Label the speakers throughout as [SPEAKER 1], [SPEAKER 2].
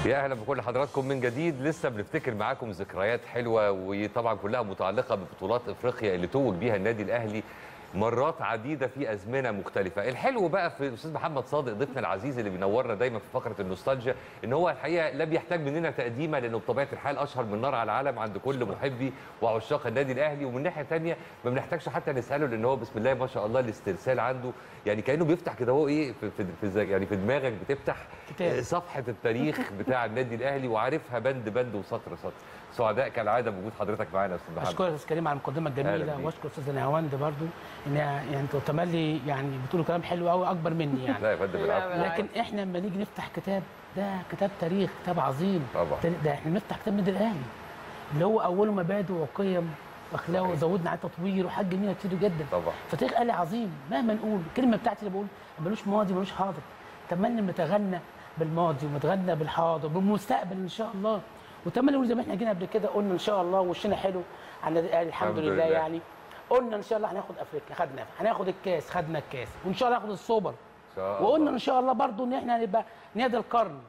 [SPEAKER 1] يا اهلا بكل حضراتكم من جديد لسه بنفتكر معاكم ذكريات حلوه وطبعا كلها متعلقه ببطولات افريقيا اللي توج بيها النادي الاهلي مرات عديده في ازمنه مختلفه الحلو بقى في الاستاذ محمد صادق ضيفنا العزيز اللي بينورنا دايما في فقره النوستالجيا ان هو الحقيقه لا بيحتاج مننا تقديمه لانه بطبيعه الحال اشهر من نار على العالم عند كل محبي وعشاق النادي الاهلي ومن ناحيه ثانيه ما بنحتاجش حتى نساله لان هو بسم الله ما شاء الله الاسترسال عنده يعني كانه بيفتح كده هو ايه في, في, في زي- يعني في دماغك بتفتح
[SPEAKER 2] كتاب.
[SPEAKER 1] صفحه التاريخ بتاع النادي الاهلي وعارفها بند بند وسطر سطر سعداء كالعاده بوجود حضرتك معانا يا استاذ محمد
[SPEAKER 2] اشكرك يا استاذ كريم على المقدمه
[SPEAKER 1] أهلا
[SPEAKER 2] الجميله
[SPEAKER 1] بيك.
[SPEAKER 2] واشكر استاذ نهاوند برضو ان يعني انتوا تملي يعني بتقولوا كلام حلو قوي اكبر مني يعني
[SPEAKER 1] لا يا فندم
[SPEAKER 3] لا،
[SPEAKER 1] العفو.
[SPEAKER 3] بالعكس.
[SPEAKER 2] لكن احنا لما نيجي نفتح كتاب ده كتاب تاريخ كتاب عظيم
[SPEAKER 1] طبعا.
[SPEAKER 2] تاريخ- ده احنا نفتح كتاب النادي الاهلي اللي هو اوله مبادئ وقيم واخلاق
[SPEAKER 1] صحيح.
[SPEAKER 2] وزودنا عليه تطوير وحاجات جميله كتير جدا
[SPEAKER 1] طبعا
[SPEAKER 2] فتاريخ اهلي عظيم مهما نقول الكلمه بتاعتي اللي بقول ملوش ماضي ملوش حاضر تمنى نتغنى بالماضي ونتغنى بالحاضر بالمستقبل ان شاء الله وتمنى نقول زي ما احنا جينا قبل كده قلنا ان شاء الله وشنا حلو على النادي الاهلي الحمد,
[SPEAKER 1] الحمد
[SPEAKER 2] لله,
[SPEAKER 1] لله.
[SPEAKER 2] يعني قلنا ان شاء الله هناخد افريقيا خدنا هناخد الكاس خدنا الكاس وان شاء الله هناخد السوبر
[SPEAKER 1] ان شاء الله
[SPEAKER 2] وقلنا ان شاء الله برضو ان احنا هنبقى نادي القرن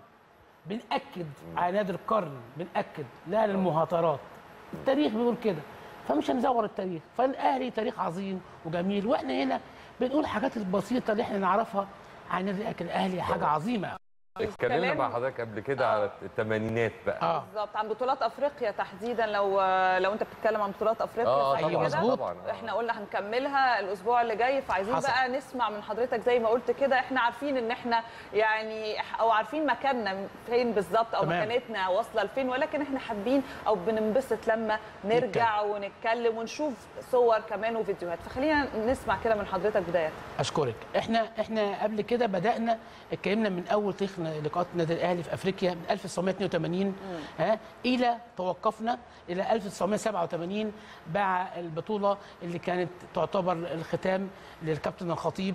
[SPEAKER 2] بنأكد على نادي القرن بنأكد لا للمهاترات التاريخ بيقول كده فمش هنزور التاريخ فالاهلي تاريخ عظيم وجميل واحنا هنا بنقول الحاجات البسيطه اللي احنا نعرفها عن نادي الاهلي حاجه عظيمه
[SPEAKER 1] اتكلمنا
[SPEAKER 3] كلام-
[SPEAKER 1] مع حضرتك قبل كده على الثمانينات بقى
[SPEAKER 2] اه
[SPEAKER 3] بالظبط عن بطولات افريقيا تحديدا لو لو انت بتتكلم عن بطولات افريقيا
[SPEAKER 1] اه
[SPEAKER 3] صح
[SPEAKER 2] أيوة،
[SPEAKER 1] طبعا
[SPEAKER 3] كده؟
[SPEAKER 2] مظبوط.
[SPEAKER 1] طبعا آه.
[SPEAKER 3] احنا قلنا هنكملها الاسبوع اللي جاي فعايزين
[SPEAKER 2] حصل.
[SPEAKER 3] بقى نسمع من حضرتك زي ما قلت كده احنا عارفين ان احنا يعني او عارفين مكاننا فين بالظبط او
[SPEAKER 2] تمام.
[SPEAKER 3] مكانتنا واصله لفين ولكن احنا حابين او بننبسط لما نرجع ونتكلم ونشوف صور كمان وفيديوهات فخلينا نسمع كده من حضرتك بدايه
[SPEAKER 2] اشكرك احنا احنا قبل كده بدانا اتكلمنا من اول تاريخ لقاءات النادي الاهلي في افريقيا من 1982 ها الى توقفنا الى 1987 مع البطوله اللي كانت تعتبر الختام للكابتن الخطيب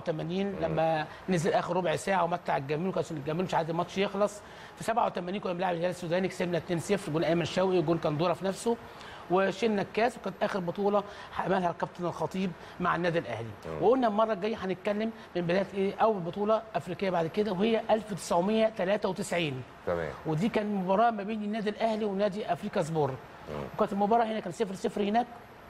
[SPEAKER 2] 87 لما نزل اخر ربع ساعه ومتع الجميع وكان الجميع مش عايز الماتش يخلص في 87 كنا بنلعب الهلال السوداني كسبنا 2-0 جول ايمن شوقي وجول كندوره في نفسه وشلنا الكاس وكانت اخر بطوله عملها الكابتن الخطيب مع النادي الاهلي وقلنا المره الجايه هنتكلم من بدايه ايه اول بطوله افريقيه بعد كده وهي 1993
[SPEAKER 1] تمام
[SPEAKER 2] ودي كان مباراه ما بين النادي الاهلي ونادي افريكا سبور وكانت المباراه هنا كان 0 0 هناك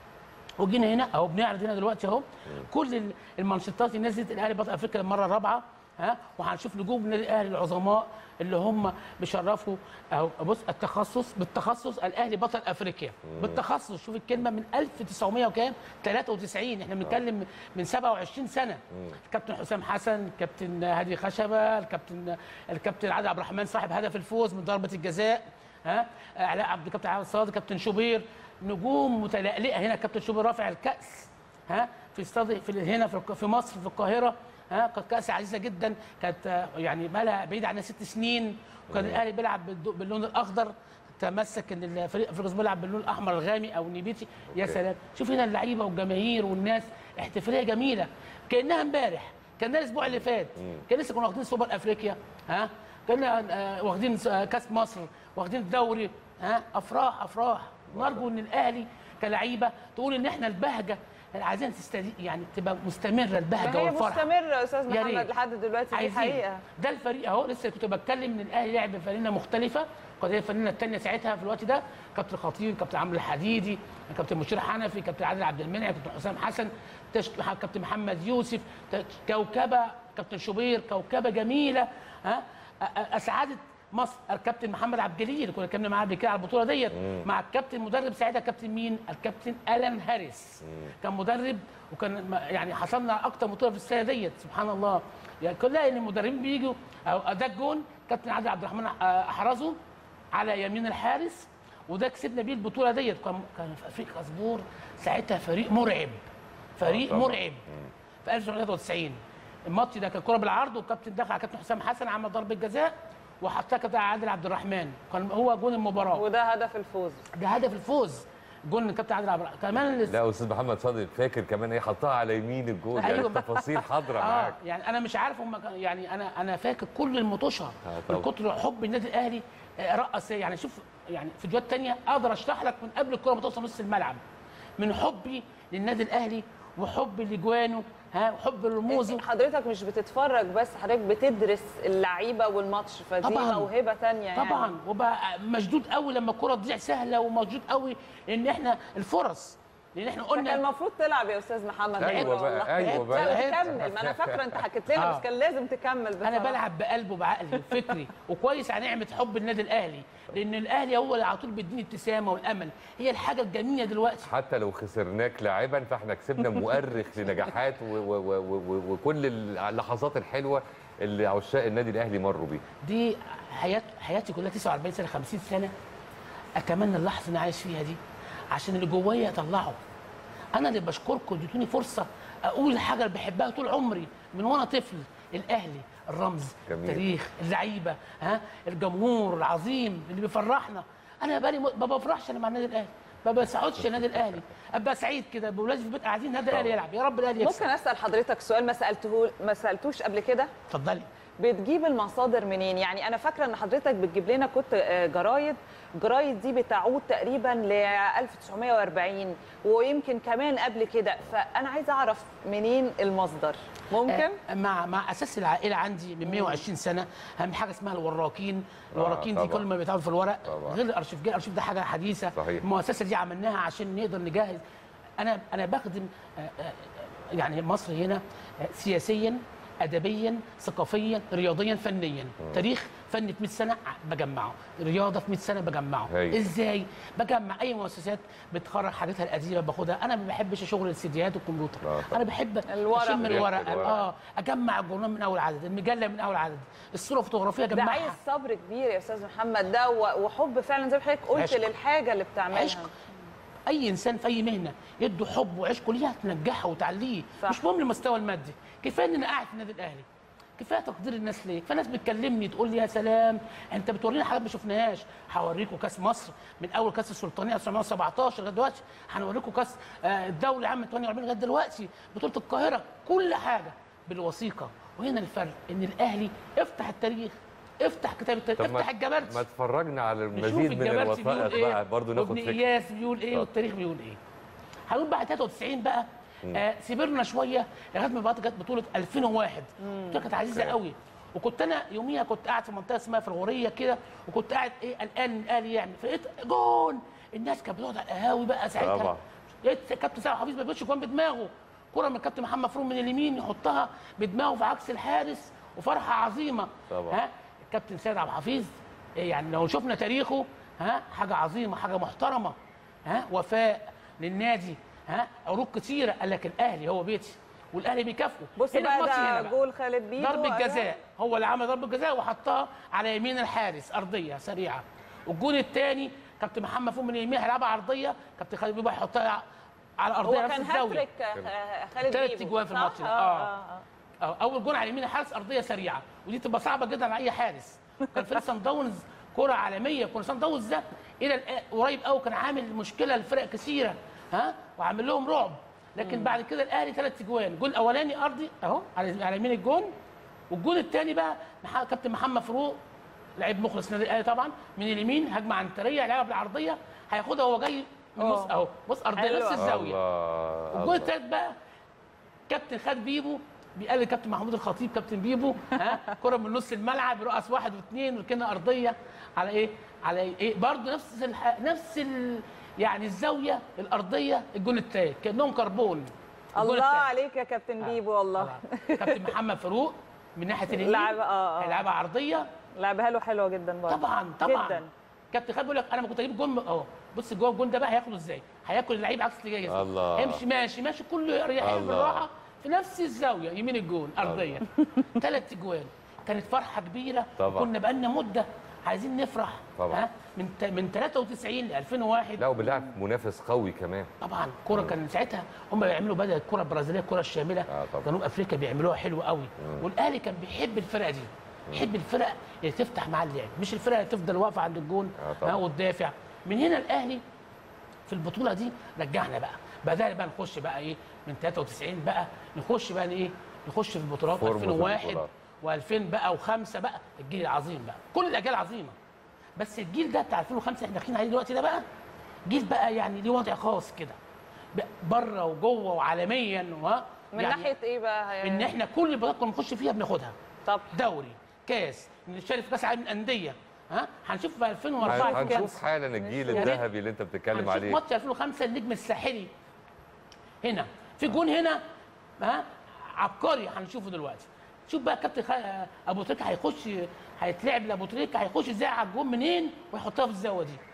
[SPEAKER 2] وجينا هنا اهو بنعرض هنا دلوقتي اهو كل ال- المانشيتات اللي نزلت الاهلي بطل افريقيا للمره الرابعه ها وهنشوف نجوم النادي الاهلي العظماء اللي هم بيشرفوا اهو بص التخصص بالتخصص الاهلي بطل افريقيا بالتخصص شوف الكلمه من 1900 وكام 93 احنا بنتكلم من 27 سنه الكابتن حسام حسن الكابتن هادي خشبه الكابتن الكابتن عادل عبد الرحمن صاحب هدف الفوز من ضربه الجزاء ها علاء عبد الكابتن عادل الصادق كابتن شوبير نجوم متلألئه هنا كابتن شوبير رافع الكأس ها في استاد في هنا في الق- في مصر في القاهره ها كانت كأس عزيزه جدا كانت آه، يعني بقى لها بعيد عنها ست سنين وكان الاهلي بيلعب بالدو- باللون الاخضر تمسك ان الفريق افريقيا بيلعب باللون الاحمر الغامق او النبيتي يا
[SPEAKER 1] أوكي.
[SPEAKER 2] سلام شوف هنا اللعيبه والجماهير والناس احتفاليه جميله كانها امبارح كانها الاسبوع اللي فات كان لسه كنا واخدين سوبر افريقيا ها كنا آه، واخدين س- آه، كاس مصر واخدين الدوري ها افراح افراح نرجو ان الاهلي كلعيبه تقول ان احنا البهجه عايزين تستدي يعني تبقى مستمره البهجه
[SPEAKER 3] هي
[SPEAKER 2] والفرحه
[SPEAKER 3] مستمره يا استاذ
[SPEAKER 2] يا
[SPEAKER 3] محمد
[SPEAKER 2] ريت.
[SPEAKER 3] لحد دلوقتي دي
[SPEAKER 2] عايزين
[SPEAKER 3] حقيقه
[SPEAKER 2] ده الفريق اهو لسه كنت بتكلم ان الاهلي لعب بفريقه مختلفه كانت هي الفريقه الثانيه ساعتها في الوقت ده كابتن خطيب كابتن عمرو الحديدي كابتن مشير حنفي كابتن عادل عبد المنعم كابتن حسام حسن تش... كابتن محمد يوسف ت- كوكبه كابتن شوبير كوكبه جميله ها أ- أ- اسعدت مصر الكابتن محمد عبد الجليل اللي كنا اتكلمنا معاه قبل كده على البطوله ديت مع الكابتن مدرب ساعتها كابتن مين؟ الكابتن الان هاريس كان مدرب وكان م- يعني حصلنا على اكتر بطوله في السنه ديت سبحان الله يعني كلها ان المدربين بيجوا أو ده الجون كابتن عادل عبد الرحمن آه، احرزه على يمين الحارس وده كسبنا بيه البطوله ديت كان كان في افريقيا سبور ساعتها فريق مرعب فريق
[SPEAKER 1] طبعاً.
[SPEAKER 2] مرعب في 1993 الماتش ده كان كره بالعرض والكابتن دخل على كابتن حسام حسن عمل ضربه جزاء وحطها كابتن عادل عبد الرحمن كان هو جون المباراه
[SPEAKER 3] وده هدف الفوز
[SPEAKER 2] ده هدف الفوز جون كابتن عادل عبد الرحمن كمان
[SPEAKER 1] لا استاذ محمد صادق فاكر كمان ايه حطها على يمين الجول يعني
[SPEAKER 2] أيوة.
[SPEAKER 1] التفاصيل حاضره
[SPEAKER 2] اه
[SPEAKER 1] معاك
[SPEAKER 2] يعني انا مش عارف هم كان- يعني انا انا فاكر كل المطوشه
[SPEAKER 1] آه،
[SPEAKER 2] من
[SPEAKER 1] طبعا.
[SPEAKER 2] كتر حب النادي الاهلي آه، رقص يعني شوف يعني فيديوهات تانية اقدر اشرح لك من قبل الكره ما توصل نص الملعب من حبي للنادي الاهلي وحب لاجوانه ها وحب الرموز
[SPEAKER 3] حضرتك مش بتتفرج بس حضرتك بتدرس اللعيبه والماتش فدي
[SPEAKER 2] طبعاً.
[SPEAKER 3] موهبه تانية يعني
[SPEAKER 2] طبعا وبقى مشدود قوي لما الكره تضيع سهله ومشدود قوي ان احنا الفرص لان احنا
[SPEAKER 3] كان
[SPEAKER 2] قلنا
[SPEAKER 3] المفروض تلعب يا استاذ محمد
[SPEAKER 1] أيوة
[SPEAKER 3] والله.
[SPEAKER 1] بقى، أيوة
[SPEAKER 3] لا،
[SPEAKER 1] بقى.
[SPEAKER 3] كمل ما انا فاكره انت حكيت لنا
[SPEAKER 2] آه.
[SPEAKER 3] بس كان لازم تكمل
[SPEAKER 2] انا
[SPEAKER 3] بصراحة.
[SPEAKER 2] بلعب بقلبي وبعقلي وفكري وكويس على نعمه حب النادي الاهلي لان الاهلي هو اللي على طول بيديني ابتسامه والامل هي الحاجه الجميله دلوقتي
[SPEAKER 1] حتى لو خسرناك لاعبا فاحنا كسبنا مؤرخ لنجاحات و- و- و- و- وكل اللحظات الحلوه اللي عشاق النادي الاهلي مروا بيها
[SPEAKER 2] دي حياه حياتي كلها 49 سنه 50 سنه اتمنى اللحظه اللي انا عايش فيها دي عشان اللي جوايا اطلعه انا اللي بشكركم اديتوني فرصه اقول الحاجه اللي بحبها طول عمري من وانا طفل الاهلي الرمز
[SPEAKER 1] جميل.
[SPEAKER 2] التاريخ اللعيبه ها الجمهور العظيم اللي بيفرحنا انا بقالي م- ما بفرحش انا مع النادي الاهلي ما بسعدش النادي الاهلي ابقى سعيد كده بولادي في البيت قاعدين النادي الاهلي يلعب يا رب الاهلي يكسب
[SPEAKER 3] ممكن اسال حضرتك سؤال ما سالته ما سالتوش قبل كده
[SPEAKER 2] اتفضلي
[SPEAKER 3] بتجيب المصادر منين يعني انا فاكره ان حضرتك بتجيب لنا كنت آه، جرايد جرايد دي بتعود تقريبا ل 1940 ويمكن كمان قبل كده فانا عايزه اعرف منين المصدر ممكن
[SPEAKER 2] آه، مع مع اساس العائله عندي من 120 سنه اهم حاجه اسمها الوراكين الوراكين دي
[SPEAKER 1] طبعاً.
[SPEAKER 2] كل ما بيتعمل في الورق
[SPEAKER 1] طبعاً.
[SPEAKER 2] غير الارشيف جه الارشيف ده حاجه حديثه
[SPEAKER 1] صحيح.
[SPEAKER 2] المؤسسه دي عملناها عشان نقدر نجهز انا انا بخدم آه، آه، يعني مصر هنا آه، سياسيا ادبيا ثقافيا رياضيا فنيا تاريخ فن في 100 سنه بجمعه رياضه في 100 سنه بجمعه
[SPEAKER 1] هايل.
[SPEAKER 2] ازاي بجمع اي مؤسسات بتخرج حاجاتها القديمه باخدها انا ما بحبش شغل السيديات والكمبيوتر
[SPEAKER 1] آه، طبعاً.
[SPEAKER 2] انا بحب
[SPEAKER 3] الورق.
[SPEAKER 2] اشم
[SPEAKER 1] ريحة
[SPEAKER 2] الورق
[SPEAKER 1] الورق.
[SPEAKER 2] اه اجمع الجورنال من اول عدد المجله من اول عدد الصوره الفوتوغرافيه
[SPEAKER 3] ده عايز
[SPEAKER 2] اجمعها
[SPEAKER 3] صبر كبير يا استاذ محمد ده و- وحب فعلا زي ما حضرتك قلت
[SPEAKER 2] عشق.
[SPEAKER 3] للحاجه اللي بتعملها
[SPEAKER 2] عشق اي انسان في اي مهنه يده حب وعشق ليها تنجحها وتعليه
[SPEAKER 3] صح.
[SPEAKER 2] مش مهم المستوى المادي كفايه ان انا قاعد في النادي الاهلي كفايه تقدير الناس ليك فناس بتكلمني تقول لي يا سلام انت بتورينا حاجات ما شفناهاش هوريكم كاس مصر من اول كاس السلطانيه 1917 لغايه دلوقتي هنوريكم كاس آه، الدوري عام 48 لغايه دلوقتي بطوله القاهره كل حاجه بالوثيقه وهنا الفرق ان الاهلي افتح التاريخ افتح كتاب التاريخ
[SPEAKER 1] طب ما-
[SPEAKER 2] افتح الجبرتي
[SPEAKER 1] ما تفرجنا على
[SPEAKER 2] نشوف
[SPEAKER 1] المزيد من
[SPEAKER 2] الجبرتي بيقول
[SPEAKER 1] الوثائق
[SPEAKER 2] ايه
[SPEAKER 1] بقى برضه ناخد
[SPEAKER 2] وابن
[SPEAKER 1] فكره
[SPEAKER 2] اياس بيقول ايه
[SPEAKER 1] اتفضل.
[SPEAKER 2] والتاريخ بيقول ايه هنقول بعد 93 بقى آه سيبرنا شويه لغايه ما بقى جت بطوله 2001 بطوله كانت عزيزه
[SPEAKER 1] أوكي.
[SPEAKER 2] قوي وكنت انا يوميها كنت قاعد في منطقه اسمها في الغوريه كده وكنت قاعد ايه قلقان الاهلي يعني فلقيت جون الناس كانت بتقعد على القهاوي بقى ساعتها
[SPEAKER 1] طبعا.
[SPEAKER 2] لقيت كابتن سامح حفيظ ما بيقولش جون بدماغه كره من الكابتن محمد فروم من اليمين يحطها بدماغه في عكس الحارس وفرحه عظيمه
[SPEAKER 1] طبعا.
[SPEAKER 2] ها الكابتن سيد عبد الحفيظ إيه يعني لو شفنا تاريخه ها حاجه عظيمه حاجه محترمه ها وفاء للنادي ها عروض كتيره قال لك الاهلي هو بيتي والاهلي بيكافئه
[SPEAKER 3] بص
[SPEAKER 2] هنا
[SPEAKER 3] بقى
[SPEAKER 2] في مصر
[SPEAKER 3] ده
[SPEAKER 2] هنا بقى.
[SPEAKER 3] جول خالد بيبو
[SPEAKER 2] ضربة
[SPEAKER 3] أيوة.
[SPEAKER 2] جزاء هو اللي عمل ضربة جزاء وحطها على يمين الحارس أرضية سريعة والجون الثاني كابتن محمد فوق من اليمين هيلعبها عرضية كابتن خالد بيبو هيحطها على أرضية
[SPEAKER 3] هو
[SPEAKER 2] نفس
[SPEAKER 3] كان
[SPEAKER 2] الزاوية
[SPEAKER 3] هاتريك آه، خالد
[SPEAKER 2] تلات
[SPEAKER 3] بيبو
[SPEAKER 2] أجوان في
[SPEAKER 3] صح؟
[SPEAKER 2] الماتش ده.
[SPEAKER 3] آه.
[SPEAKER 2] آه.
[SPEAKER 3] آه. آه.
[SPEAKER 2] أو- اول جون على يمين الحارس ارضيه سريعه ودي تبقى صعبه جدا على اي حارس كان فريق سان داونز كره عالميه كنا سان داونز ده الى الآن قريب قوي كان عامل مشكله لفرق كثيره ها وعامل لهم رعب لكن بعد كده الاهلي ثلاث اجوان الجول الاولاني ارضي اهو على على يمين الجون والجون الثاني بقى مح- كابتن محمد فاروق لعيب مخلص نادي الاهلي طبعا من اليمين هجمه عنتريه لعبها بالعرضيه هياخدها وهو جاي من نص
[SPEAKER 3] أوه.
[SPEAKER 2] اهو بص ارضيه
[SPEAKER 3] حلوة.
[SPEAKER 2] نفس الزاويه
[SPEAKER 1] الله
[SPEAKER 2] الجول
[SPEAKER 1] الله.
[SPEAKER 2] الثالث بقى كابتن خالد بيبو بيقلد كابتن محمود الخطيب كابتن بيبو ها كره من نص الملعب يرقص واحد واثنين وركنها ارضيه على ايه؟ على ايه؟ برضه نفس الح... نفس ال... يعني الزاويه الارضيه الجون الثالث كانهم كربون الجون
[SPEAKER 3] الله
[SPEAKER 2] التالت.
[SPEAKER 3] عليك يا كابتن بيبو والله
[SPEAKER 2] كابتن محمد فاروق من ناحيه اليمين
[SPEAKER 3] لعب- آه، آه.
[SPEAKER 2] هيلعبها عرضيه
[SPEAKER 3] لعبها له حلوه جدا برضه
[SPEAKER 2] طبعا طبعا
[SPEAKER 3] جدا
[SPEAKER 2] كابتن خالد بيقول لك انا ما كنت اجيب جون اهو بص جوه الجون ده بقى هياكله ازاي؟ هياكل اللعيب عكس اللي جاي
[SPEAKER 1] الله.
[SPEAKER 2] هيمشي ماشي ماشي كله اريحيه
[SPEAKER 1] الله.
[SPEAKER 2] بالراحه في نفس الزاويه يمين الجون ارضيه ثلاث اجوان كانت فرحه كبيره
[SPEAKER 1] طبعا.
[SPEAKER 2] كنا بقالنا مده عايزين نفرح
[SPEAKER 1] طبعا.
[SPEAKER 2] ها من ت- من 93 ل 2001
[SPEAKER 1] لا وبالله منافس قوي كمان
[SPEAKER 2] طبعا كرة كان ساعتها هم بيعملوا بدأت الكرة البرازيلية الكرة الشاملة
[SPEAKER 1] آه طبعا.
[SPEAKER 2] جنوب افريقيا بيعملوها حلو قوي والاهلي كان بيحب الفرقة دي يحب الفرق اللي تفتح معاه اللعب مش الفرقة اللي تفضل واقفة عند الجون
[SPEAKER 1] آه طبعا.
[SPEAKER 2] ها وتدافع من هنا الاهلي في البطولة دي رجعنا بقى بدأنا بقى نخش بقى ايه من 93 بقى نخش بقى ايه نخش في البطولات
[SPEAKER 1] فورمة
[SPEAKER 2] 2001
[SPEAKER 1] البطولات.
[SPEAKER 2] و2000 بقى و5 بقى الجيل العظيم بقى كل الاجيال عظيمه بس الجيل ده بتاع 2005 احنا داخلين عليه دلوقتي ده بقى جيل بقى يعني ليه وضع خاص كده بقى بره وجوه وعالميا و...
[SPEAKER 3] من
[SPEAKER 2] يعني
[SPEAKER 3] ناحيه ايه بقى
[SPEAKER 2] ان احنا كل البطولات كنا بنخش فيها بناخدها
[SPEAKER 3] طب
[SPEAKER 2] دوري كاس نشارك في كاس العالم للانديه ها هنشوف في 2004 في
[SPEAKER 1] هنشوف
[SPEAKER 2] كاس
[SPEAKER 1] حالا الجيل
[SPEAKER 2] يا ريت.
[SPEAKER 1] الذهبي اللي انت بتتكلم
[SPEAKER 2] هنشوف
[SPEAKER 1] عليه
[SPEAKER 2] ماتش 2005 النجم الساحلي هنا في جون هنا ها عبقري هنشوفه دلوقتي شوف بقى كابتن خ... ابو تريكه هيخش هيتلعب لابو تريكه هيخش ازاي على الجون منين ويحطها في الزاويه دي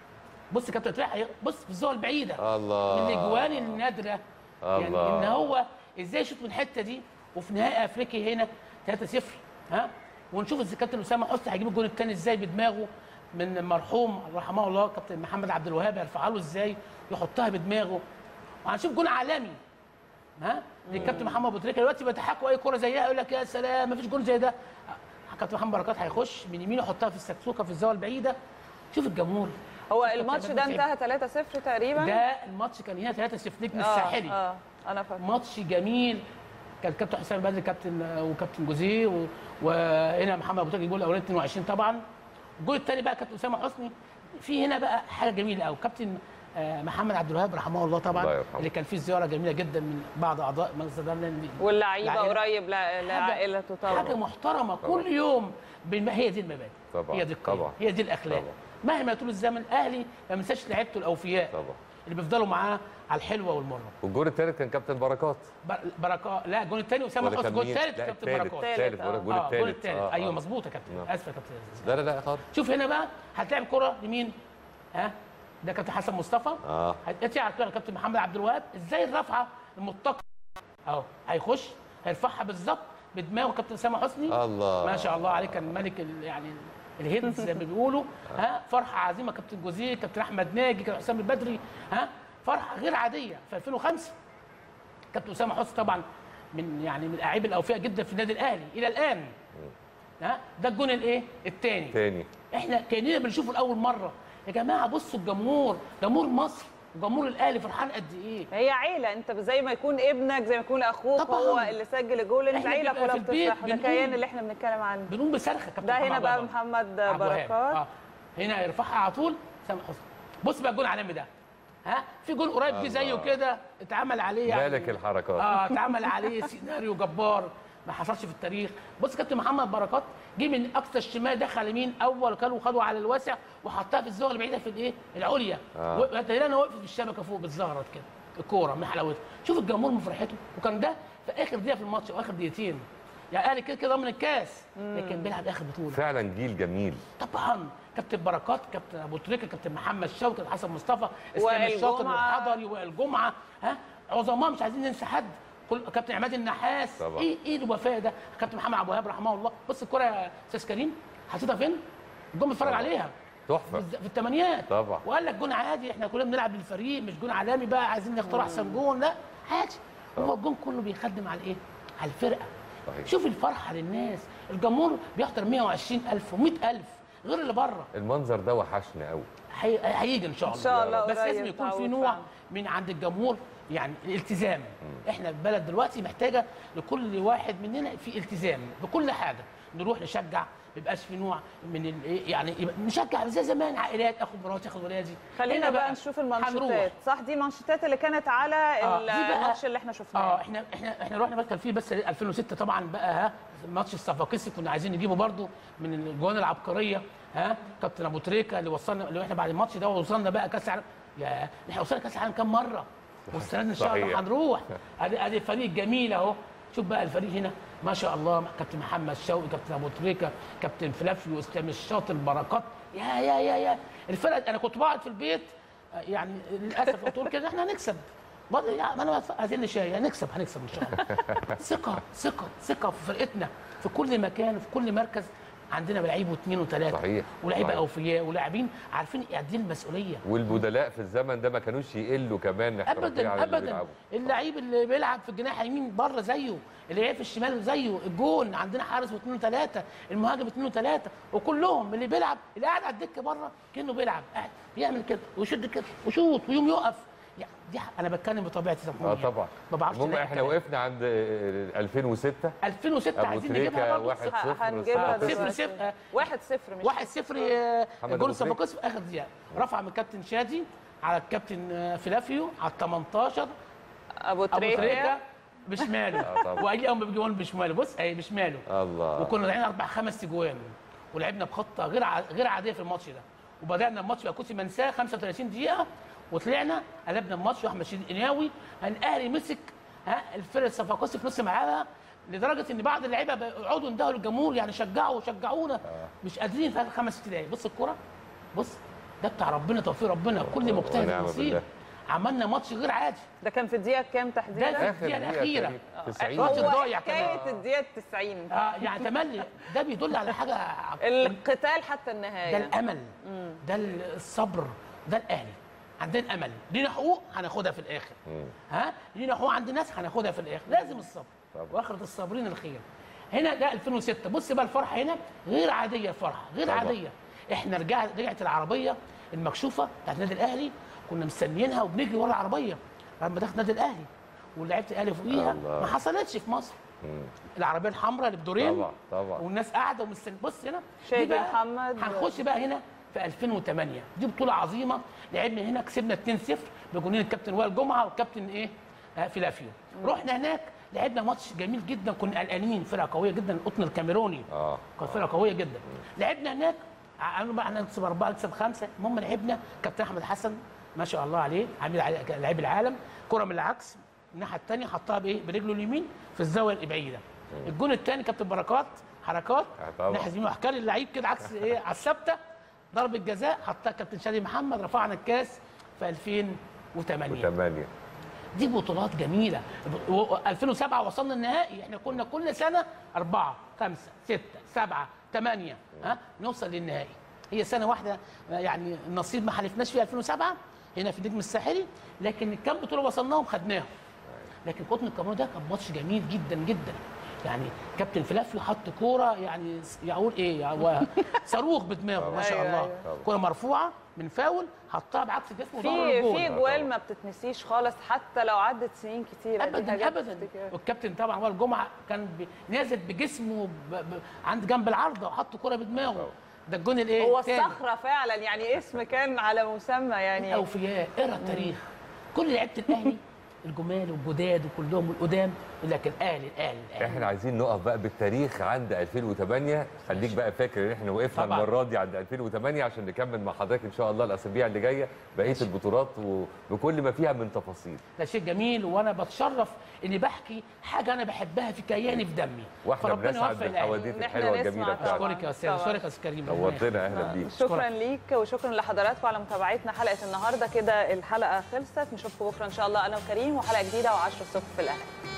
[SPEAKER 2] بص كابتن تريكه هي- بص في الزاويه البعيده
[SPEAKER 1] الله
[SPEAKER 2] من الاجوان النادره يعني
[SPEAKER 1] الله.
[SPEAKER 2] ان هو ازاي يشوط من الحته دي وفي نهائي افريقيا هنا 3-0 ها ونشوف اذا كابتن اسامه حسني هيجيب الجون الثاني ازاي بدماغه من المرحوم رحمه الله كابتن محمد عبد الوهاب يرفعها له ازاي يحطها بدماغه وهنشوف جون عالمي ها للكابتن محمد ابو تريكه دلوقتي بيتحكوا اي كره زيها يقول لك يا سلام مفيش جون زي ده كابتن محمد بركات هيخش من يمينه يحطها في السكسوكه في الزاويه البعيده شوف الجمهور
[SPEAKER 3] هو
[SPEAKER 2] شوف
[SPEAKER 3] الماتش
[SPEAKER 2] كابتن
[SPEAKER 3] ده
[SPEAKER 2] محمد
[SPEAKER 3] انتهى 3-0 تقريبا
[SPEAKER 2] ده الماتش كان هنا 3 0 نجم
[SPEAKER 3] آه،
[SPEAKER 2] الساحلي
[SPEAKER 3] اه انا فاكر
[SPEAKER 2] ماتش جميل كان كابتن حسام بدري كابتن وكابتن جوزيه و- وهنا محمد ابو تريكه الجول الاولاني 22 طبعا الجول الثاني بقى كابتن اسامه حسني في هنا بقى حاجه جميله قوي كابتن آه، محمد عبد الوهاب رحمه الله طبعا
[SPEAKER 1] الله يرحمه.
[SPEAKER 2] اللي كان فيه زياره جميله جدا من بعض اعضاء مجلس الاداره النادي.
[SPEAKER 3] واللعيبه
[SPEAKER 2] العائلة.
[SPEAKER 3] قريب لع- لعائلته
[SPEAKER 2] حاجه
[SPEAKER 3] طبعا
[SPEAKER 2] محترمه كل يوم بالم... هي دي المبادئ
[SPEAKER 1] طبعا،
[SPEAKER 2] هي دي القيم
[SPEAKER 1] طبعا.
[SPEAKER 2] هي دي الاخلاق
[SPEAKER 1] طبعا.
[SPEAKER 2] مهما طول الزمن الاهلي ما بينساش لعيبته الاوفياء
[SPEAKER 1] طبعا
[SPEAKER 2] اللي بيفضلوا معاه على الحلوه والمره
[SPEAKER 1] والجول الثالث كان كابتن بركات
[SPEAKER 2] بر- بركات لا الجون الثاني اسامه
[SPEAKER 1] ولا
[SPEAKER 2] حسني
[SPEAKER 1] كان
[SPEAKER 2] الجون
[SPEAKER 1] مين؟
[SPEAKER 2] الثالث
[SPEAKER 1] لا
[SPEAKER 2] كابتن
[SPEAKER 1] الثالث
[SPEAKER 2] بركات
[SPEAKER 1] الثالث
[SPEAKER 3] آه.
[SPEAKER 1] الجول
[SPEAKER 2] اه الجون
[SPEAKER 1] الثالث
[SPEAKER 2] الثالث
[SPEAKER 1] آه،
[SPEAKER 2] ايوه
[SPEAKER 1] آه.
[SPEAKER 2] مظبوط يا كابتن
[SPEAKER 1] نعم.
[SPEAKER 2] اسف يا كابتن
[SPEAKER 1] لا لا لا خالص
[SPEAKER 2] شوف هنا بقى هتلعب كره لمين؟ ها ده كابتن حسن مصطفى
[SPEAKER 1] اه
[SPEAKER 2] هتأتي على طول كابتن محمد عبد الوهاب ازاي الرفعه المتقنه اهو هيخش هيرفعها بالظبط بدماغه كابتن اسامه حسني
[SPEAKER 1] الله
[SPEAKER 2] ما شاء الله عليه كان ملك ال- يعني الهيدز زي ما بيقولوا ها فرحه عظيمه كابتن جوزيه كابتن احمد ناجي كابتن حسام البدري ها فرحه غير عاديه في 2005 كابتن اسامه حسني طبعا من يعني من الاعيب الاوفياء جدا في النادي الاهلي الى الان ها ده الجون الايه الثاني
[SPEAKER 1] تاني
[SPEAKER 2] احنا كاننا بنشوفه لاول مره يا جماعه بصوا الجمهور جمهور مصر وجمهور الاهلي فرحان قد ايه
[SPEAKER 3] هي عيله انت زي ما يكون ابنك زي ما يكون اخوك
[SPEAKER 2] طبعاً.
[SPEAKER 3] هو اللي سجل الجول انت
[SPEAKER 2] إحنا
[SPEAKER 3] عيله
[SPEAKER 2] بنبقى
[SPEAKER 3] كلها
[SPEAKER 2] في البيت
[SPEAKER 3] بتفرح ده
[SPEAKER 2] بنقول-
[SPEAKER 3] كيان اللي احنا بنتكلم عنه
[SPEAKER 2] بنقوم بصرخه كابتن
[SPEAKER 3] ده هنا
[SPEAKER 2] محمد
[SPEAKER 3] بقى
[SPEAKER 2] عبد
[SPEAKER 3] محمد
[SPEAKER 2] عبد الوهاب.
[SPEAKER 3] بركات
[SPEAKER 2] اه هنا يرفعها على طول سامح حسني بص بقى الجون العالمي ده ها في جون قريب جه زيه
[SPEAKER 1] الله.
[SPEAKER 2] كده اتعمل عليه يعني
[SPEAKER 1] مالك الحركات
[SPEAKER 2] اه اتعمل عليه سيناريو جبار ما حصلش في التاريخ بص كابتن محمد بركات جه من اقصى الشمال دخل يمين اول كان وخده على الواسع وحطها في الزاويه البعيده في الايه العليا
[SPEAKER 1] آه.
[SPEAKER 2] و- هنا انا واقف في الشبكه فوق بالزهرة كده الكوره من حلاوتها شوف الجمهور من فرحته وكان ده في اخر دقيقه في الماتش او اخر دقيقتين يعني الاهلي كده كده ضامن الكاس لكن بيلعب اخر بطوله
[SPEAKER 1] فعلا جيل جميل
[SPEAKER 2] طبعا كابتن بركات كابتن ابو تريكه كابتن محمد شوقي كابتن حسن مصطفى اسلام الشاطر
[SPEAKER 3] والجمعة.
[SPEAKER 2] والحضري والجمعه ها عظماء مش عايزين ننسى حد كل كابتن عماد النحاس
[SPEAKER 1] طبعا.
[SPEAKER 2] ايه ايه الوفاء ده كابتن محمد عبد الوهاب رحمه الله بص الكره يا استاذ كريم حطيتها فين؟ الجون بيتفرج
[SPEAKER 1] طبعا.
[SPEAKER 2] عليها
[SPEAKER 1] تحفه
[SPEAKER 2] في الثمانينات
[SPEAKER 1] طبعا.
[SPEAKER 2] وقال لك جون عادي احنا كلنا بنلعب للفريق مش جون عالمي بقى عايزين نختار احسن جون لا عادي هو الجون كله بيخدم على ايه؟ على الفرقه
[SPEAKER 1] صحيح.
[SPEAKER 2] شوف الفرحه للناس الجمهور بيحضر 120000 و100000 غير اللي بره
[SPEAKER 1] المنظر ده وحشنا قوي
[SPEAKER 2] هي- هيجي ان شاء الله
[SPEAKER 3] إن شاء الله
[SPEAKER 2] بس
[SPEAKER 3] قريب
[SPEAKER 2] لازم يكون في
[SPEAKER 3] تعود
[SPEAKER 2] نوع
[SPEAKER 3] فعلا.
[SPEAKER 1] من
[SPEAKER 2] عند الجمهور يعني الالتزام احنا البلد دلوقتي محتاجه لكل واحد مننا في التزام بكل حاجه نروح نشجع ما يبقاش في نوع من ال- يعني يبقى نشجع زي زمان عائلات اخد مراتي اخد ولادي
[SPEAKER 3] خلينا
[SPEAKER 2] هنا
[SPEAKER 3] بقى نشوف المانشيتات
[SPEAKER 2] هنروح.
[SPEAKER 3] صح دي المانشيتات اللي كانت على
[SPEAKER 2] آه، دي بقى-
[SPEAKER 3] الماتش اللي احنا شفناه
[SPEAKER 2] اه احنا احنا احنا رحنا بس كان في بس 2006 طبعا بقى ها ماتش الصفاقسي كنا عايزين نجيبه برده من الجوان العبقريه ها كابتن ابو تريكه اللي وصلنا اللي احنا بعد الماتش ده وصلنا بقى كاس العالم يا احنا وصلنا كاس العالم كام مره والسنه دي ان شاء الله
[SPEAKER 1] صحيح.
[SPEAKER 2] هنروح ادي ادي فريق جميل اهو شوف بقى الفريق هنا ما شاء الله كابتن محمد شوقي كابتن ابو تريكه كابتن فلافيو اسلام الشاطر بركات يا يا يا يا الفرق انا كنت بقعد في البيت آه، يعني للاسف لو تقول كده احنا هنكسب برضه يعني انا عايزين شاي هنكسب هنكسب ان شاء الله ثقه ثقه ثقه في فرقتنا في كل مكان وفي كل مركز عندنا لعيب واثنين وثلاثه
[SPEAKER 1] صحيح.
[SPEAKER 2] ولاعيبه
[SPEAKER 1] صحيح.
[SPEAKER 2] اوفياء ولاعبين عارفين قد ايه المسؤوليه
[SPEAKER 1] والبدلاء في الزمن ده ما كانوش يقلوا كمان احترافية
[SPEAKER 2] ابدا
[SPEAKER 1] على اللي
[SPEAKER 2] ابدا
[SPEAKER 1] بيلعبوا.
[SPEAKER 2] اللعيب اللي بيلعب في الجناح اليمين بره زيه اللي بيلعب في الشمال زيه الجون عندنا حارس واثنين وثلاثه المهاجم اثنين وثلاثه وكلهم اللي بيلعب اللي قاعد على الدكه بره كانه بيلعب قاعد بيعمل كده ويشد كده وشوط ويوم يقف يعني دي ح- انا بتكلم بطبيعتي سامحوني
[SPEAKER 1] اه
[SPEAKER 2] يعني.
[SPEAKER 1] طبعا
[SPEAKER 2] ما بعرفش
[SPEAKER 1] المهم
[SPEAKER 2] ألاقي
[SPEAKER 1] احنا
[SPEAKER 2] كلام.
[SPEAKER 1] وقفنا عند آه، 2006
[SPEAKER 2] 2006
[SPEAKER 1] ابو
[SPEAKER 2] عايزين نجيبها
[SPEAKER 1] تريكه
[SPEAKER 2] برضه
[SPEAKER 1] 1
[SPEAKER 2] صفر.
[SPEAKER 1] 0
[SPEAKER 3] هنجيبها
[SPEAKER 2] صفر
[SPEAKER 3] دلوقتي.
[SPEAKER 2] صفر.
[SPEAKER 3] واحد صفر مش
[SPEAKER 2] واحد صفر آه،
[SPEAKER 1] محمد
[SPEAKER 2] جول
[SPEAKER 1] أبو تريكة.
[SPEAKER 2] الصفاقسي في اخر دقيقه رفع من كابتن شادي على الكابتن آه، فلافيو على ال 18
[SPEAKER 3] ابو
[SPEAKER 2] ابو
[SPEAKER 3] تريكه
[SPEAKER 2] تريكه بشماله
[SPEAKER 1] آه طبعا.
[SPEAKER 2] واي اول ما بيجي جون بشماله بص اهي بشماله
[SPEAKER 1] الله
[SPEAKER 2] وكنا لاعبين اربع خمس تجوان ولعبنا بخطه غير ع... غير عاديه في الماتش ده وبدانا الماتش بقى كنت منساه 35 دقيقه وطلعنا قلبنا الماتش واحمد شديد قناوي الاهلي مسك ها الفرقه الصفاقسي في نص ملعبها لدرجه ان بعض اللعيبه بقوا يقعدوا يندهوا للجمهور يعني شجعوا شجعونا مش قادرين في خمس ست دقايق بص الكوره بص ده بتاع ربنا توفيق ربنا كل مجتهد
[SPEAKER 1] ونعم
[SPEAKER 2] نصيب
[SPEAKER 1] بالله.
[SPEAKER 2] عملنا ماتش غير عادي
[SPEAKER 3] ده كان في الدقيقه كام تحديدا
[SPEAKER 2] ده-
[SPEAKER 1] اخر
[SPEAKER 2] الدقيقة الأخيرة.
[SPEAKER 1] دقيقة 90
[SPEAKER 2] ماتش
[SPEAKER 3] هو
[SPEAKER 2] الضايع
[SPEAKER 3] حكايه
[SPEAKER 2] كمان.
[SPEAKER 3] الدقيقه 90
[SPEAKER 2] آه يعني تملي ده بيدل على حاجه
[SPEAKER 3] القتال حتى
[SPEAKER 2] ده
[SPEAKER 3] النهايه
[SPEAKER 2] الامل ده الصبر ده الاهلي عندنا امل لينا حقوق هناخدها في الاخر ها لينا حقوق عند ناس هناخدها في الاخر لازم الصبر
[SPEAKER 1] طبعا.
[SPEAKER 2] واخره الصابرين الخير هنا ده 2006 بص بقى الفرحه هنا غير عاديه الفرحه غير
[SPEAKER 1] طبعا.
[SPEAKER 2] عاديه احنا رجعت رجعت العربيه المكشوفه بتاعت النادي الاهلي كنا مستنيينها وبنجري ورا العربيه لما دخلت النادي الاهلي ولعبت الاهلي فوقيها
[SPEAKER 1] الله.
[SPEAKER 2] ما حصلتش في مصر العربيه الحمراء اللي بدورين
[SPEAKER 1] طبعا طبعا
[SPEAKER 2] والناس قاعده ومستني بص هنا
[SPEAKER 3] شادي
[SPEAKER 2] دي بقى
[SPEAKER 3] محمد.
[SPEAKER 2] هنخش بقى هنا في 2008 دي بطوله عظيمه لعبنا هنا كسبنا 2-0 بجونين الكابتن وائل جمعه والكابتن ايه آه فيلافيو رحنا هناك لعبنا ماتش جميل جدا كنا قلقانين فرقه قويه جدا القطن الكاميروني
[SPEAKER 1] اه
[SPEAKER 2] كانت فرقه قويه جدا لعبنا هناك قالوا بقى احنا نكسب اربعه نكسب خمسه المهم لعبنا كابتن احمد حسن ما شاء الله عليه عامل علي- لعيب العالم كره من العكس الناحيه الثانيه حطها بايه برجله اليمين في الزاويه البعيده الجون الثاني كابتن بركات حركات
[SPEAKER 1] آه طبعا.
[SPEAKER 2] ناحيه يمين وحكى لي اللعيب كده عكس ايه على الثابته ضربه جزاء حطها كابتن شادي محمد رفعنا الكاس في 2008
[SPEAKER 1] وثمانية
[SPEAKER 2] دي بطولات جميله و- 2007 وصلنا النهائي احنا كنا كل سنه أربعة خمسة ستة سبعة ثمانية ها نوصل للنهائي هي سنه واحده يعني النصيب ما حلفناش فيها 2007 هنا في النجم الساحلي لكن كم بطوله وصلناهم خدناهم لكن قطن الكاميرون ده كان ماتش جميل جدا جدا يعني كابتن فلافيو حط كوره يعني س- يقول ايه يعني هو صاروخ بدماغه ما شاء
[SPEAKER 3] أيوة،
[SPEAKER 2] الله
[SPEAKER 3] أيوة.
[SPEAKER 2] كوره مرفوعه من فاول حطها بعكس جسمه وضرب
[SPEAKER 3] في
[SPEAKER 2] الجول
[SPEAKER 3] في جوال ما بتتنسيش خالص حتى لو عدت سنين كتيره دي
[SPEAKER 2] ابدا
[SPEAKER 3] حاجات
[SPEAKER 2] ابدا
[SPEAKER 3] تفتكرها.
[SPEAKER 2] والكابتن طبعا هو الجمعه كان ب- نازل بجسمه ب... ب... عند جنب العارضه وحط كوره بدماغه ده الجون الايه
[SPEAKER 3] هو
[SPEAKER 2] التاني.
[SPEAKER 3] الصخره فعلا يعني اسم كان على مسمى يعني
[SPEAKER 2] اوفياء اقرا التاريخ كل لعيبه الاهلي الجمال والجداد وكلهم القدام يقول لك الاهلي الاهلي الاهلي
[SPEAKER 1] احنا عايزين نقف بقى بالتاريخ عند 2008 خليك بقى فاكر ان احنا وقفنا
[SPEAKER 2] طبعاً.
[SPEAKER 1] المره دي عند 2008 عشان نكمل مع حضرتك ان شاء الله الاسابيع اللي جايه بقيه البطولات وبكل ما فيها من تفاصيل
[SPEAKER 2] ده شيء جميل وانا بتشرف اني بحكي حاجه انا بحبها في كياني في دمي
[SPEAKER 1] واحنا
[SPEAKER 2] فربنا
[SPEAKER 1] بنسعد
[SPEAKER 2] يوفق الأهلي.
[SPEAKER 1] بالحواديت
[SPEAKER 3] إن إحنا
[SPEAKER 1] الحلوه
[SPEAKER 3] نسمع
[SPEAKER 1] الجميله
[SPEAKER 3] طبعاً.
[SPEAKER 1] بتاعتك
[SPEAKER 2] اشكرك يا استاذ
[SPEAKER 3] طبعاً.
[SPEAKER 2] اشكرك يا استاذ كريم ربنا يخليك.
[SPEAKER 1] نورتنا اهلا بيك
[SPEAKER 3] شكرا ليك وشكرا لحضراتكم على متابعتنا حلقه النهارده كده الحلقه خلصت نشوفكم بكره ان شاء الله انا وكريم وحلقه جديده و10 الصبح في الاهلي